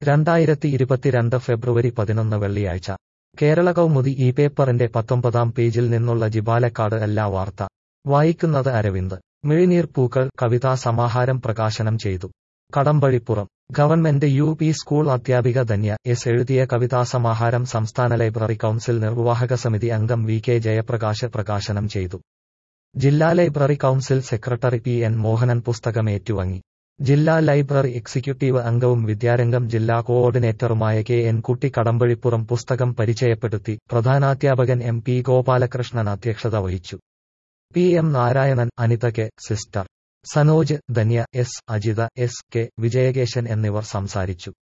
രണ്ടായിരത്തി ഇരുപത്തിരണ്ട് ഫെബ്രുവരി പതിനൊന്ന് വെള്ളിയാഴ്ച കേരള കൗമുദി ഈ പേപ്പറിന്റെ പത്തൊമ്പതാം പേജിൽ നിന്നുള്ള ജിബാലക്കാട് എല്ലാ വാർത്ത വായിക്കുന്നത് അരവിന്ദ് മിഴിനീർ പൂക്കൾ കവിതാ സമാഹാരം പ്രകാശനം ചെയ്തു Kadambazhipuram government U P school അധ്യാപിക ധന്യ എസ് എഴുതിയ കവിതാസമാഹാരം സംസ്ഥാന ലൈബ്രറി കൗൺസിൽ നിർവാഹക സമിതി അംഗം വി കെ ജയപ്രകാശ് പ്രകാശനം ചെയ്തു ജില്ലാ library council secretary P N Mohanan പുസ്തകം ഏറ്റുവാങ്ങി ജില്ലാ ലൈബ്രറി എക്സിക്യൂട്ടീവ് അംഗവും വിദ്യാരംഗം ജില്ലാ കോഓർഡിനേറ്ററുമായ കെ എൻ കുട്ടി കടമ്പഴിപ്പുറം പുസ്തകം പരിചയപ്പെടുത്തി പ്രധാനാധ്യാപകൻ എം പി ഗോപാലകൃഷ്ണൻ അധ്യക്ഷത വഹിച്ചു P M Narayanan Anitha K sister Sanoj Dhanya S Ajitha S K Vijayakesan എന്നിവർ സംസാരിച്ചു